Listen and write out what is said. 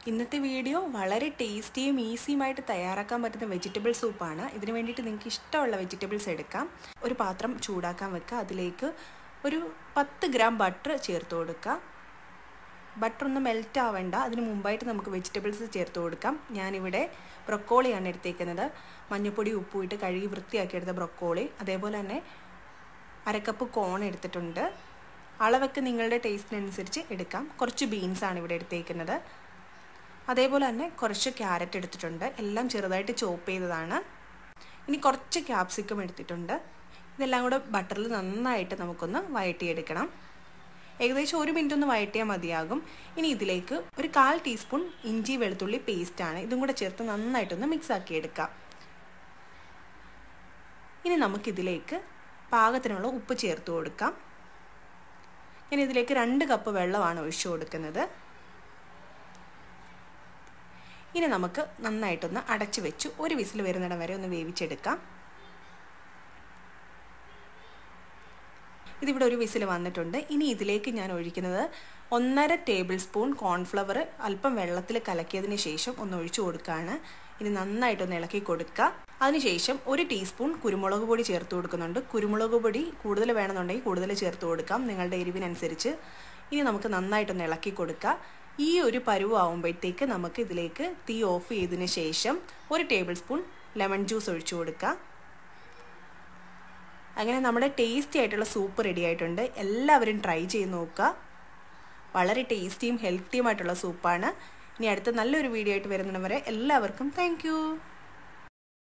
ഇന്നത്തെ വീഡിയോ വളരെ ടേസ്റ്റിയും ഈസിയുമായിട്ട് തയ്യാറാക്കാൻ പറ്റുന്ന വെജിറ്റബിൾ സൂപ്പാണ് ഇതിന് വേണ്ടിയിട്ട് നിങ്ങൾക്ക് ഇഷ്ടമുള്ള വെജിറ്റബിൾസ് എടുക്കാം ഒരു പാത്രം ചൂടാക്കാൻ വെക്കുക അതിലേക്ക് ഒരു പത്ത് ഗ്രാം ബട്ടർ ചേർത്ത് കൊടുക്കുക ബട്ടർ ഒന്ന് മെൽറ്റ് ആവേണ്ട അതിന് മുമ്പായിട്ട് നമുക്ക് വെജിറ്റബിൾസ് ചേർത്ത് കൊടുക്കാം ഞാനിവിടെ ബ്രൊക്കോളിയാണ് എടുത്തേക്കുന്നത് മഞ്ഞൾപ്പൊടി ഉപ്പും ഇട്ട് കഴുകി വൃത്തിയാക്കിയെടുത്ത ബ്രൊക്കോളി അതേപോലെ തന്നെ അരക്കപ്പ് കോൺ എടുത്തിട്ടുണ്ട് അളവൊക്കെ നിങ്ങളുടെ ടേസ്റ്റിനനുസരിച്ച് എടുക്കാം കുറച്ച് ബീൻസാണ് ഇവിടെ എടുത്തേക്കുന്നത് അതേപോലെ തന്നെ കുറച്ച് ക്യാരറ്റ് എടുത്തിട്ടുണ്ട് എല്ലാം ചെറുതായിട്ട് ചോപ്പ് ചെയ്തതാണ് ഇനി കുറച്ച് ക്യാപ്സിക്കം എടുത്തിട്ടുണ്ട് ഇതെല്ലാം കൂടെ ബട്ടറിൽ നന്നായിട്ട് നമുക്കൊന്ന് വഴറ്റിയെടുക്കണം ഏകദേശം ഒരു മിനിറ്റ് ഒന്ന് വഴറ്റിയാൽ മതിയാകും ഇനി ഇതിലേക്ക് ഒരു കാൽ ടീസ്പൂൺ ഇഞ്ചി വെളുത്തുള്ളി പേസ്റ്റാണ് ഇതും കൂടെ ചേർത്ത് നന്നായിട്ടൊന്ന് മിക്സ് ആക്കി എടുക്കാം ഇനി നമുക്കിതിലേക്ക് പാകത്തിനുള്ള ഉപ്പ് ചേർത്ത് കൊടുക്കാം ഇനി ഇതിലേക്ക് രണ്ട് കപ്പ് വെള്ളമാണ് ഒഴിച്ചു കൊടുക്കുന്നത് ഇനി നമുക്ക് നന്നായിട്ടൊന്ന് അടച്ചു വെച്ച് ഒരു വിസിൽ വരുന്നിടം വരെ ഒന്ന് വേവിച്ചെടുക്കാം ഇതിവിടെ ഒരു വിസിൽ വന്നിട്ടുണ്ട് ഇനി ഇതിലേക്ക് ഞാൻ ഒഴിക്കുന്നത് ഒന്നര ടേബിൾ സ്പൂൺ കോൺഫ്ലവർ അല്പം വെള്ളത്തിൽ കലക്കിയതിന് ശേഷം ഒന്ന് ഒഴിച്ചു കൊടുക്കുകയാണ് ഇനി നന്നായിട്ടൊന്ന് ഇളക്കി കൊടുക്കുക അതിനുശേഷം ഒരു ടീസ്പൂൺ കുരുമുളക് പൊടി ചേർത്ത് കൊടുക്കുന്നുണ്ട് കുരുമുളക് പൊടി കൂടുതൽ വേണമെന്നുണ്ടെങ്കിൽ കൂടുതൽ ചേർത്ത് കൊടുക്കാം നിങ്ങളുടെ എരിവിനനുസരിച്ച് ഇനി നമുക്ക് നന്നായിട്ടൊന്ന് ഇളക്കി കൊടുക്കുക ഈ ഒരു പരുവാകുമ്പോഴത്തേക്ക് നമുക്ക് ഇതിലേക്ക് തീ ഓഫ് ചെയ്തതിന് ശേഷം ഒരു ടേബിൾ സ്പൂൺ ലെമൺ ജ്യൂസ് ഒഴിച്ചു കൊടുക്കുക അങ്ങനെ നമ്മുടെ ടേസ്റ്റി ആയിട്ടുള്ള സൂപ്പ് റെഡി ആയിട്ടുണ്ട് എല്ലാവരും ട്രൈ ചെയ്ത് നോക്കുക വളരെ ടേസ്റ്റിയും ഹെൽത്തിയുമായിട്ടുള്ള സൂപ്പാണ് ഇനി അടുത്ത നല്ലൊരു വീഡിയോ ആയിട്ട് വരുന്നവരെ എല്ലാവർക്കും താങ്ക്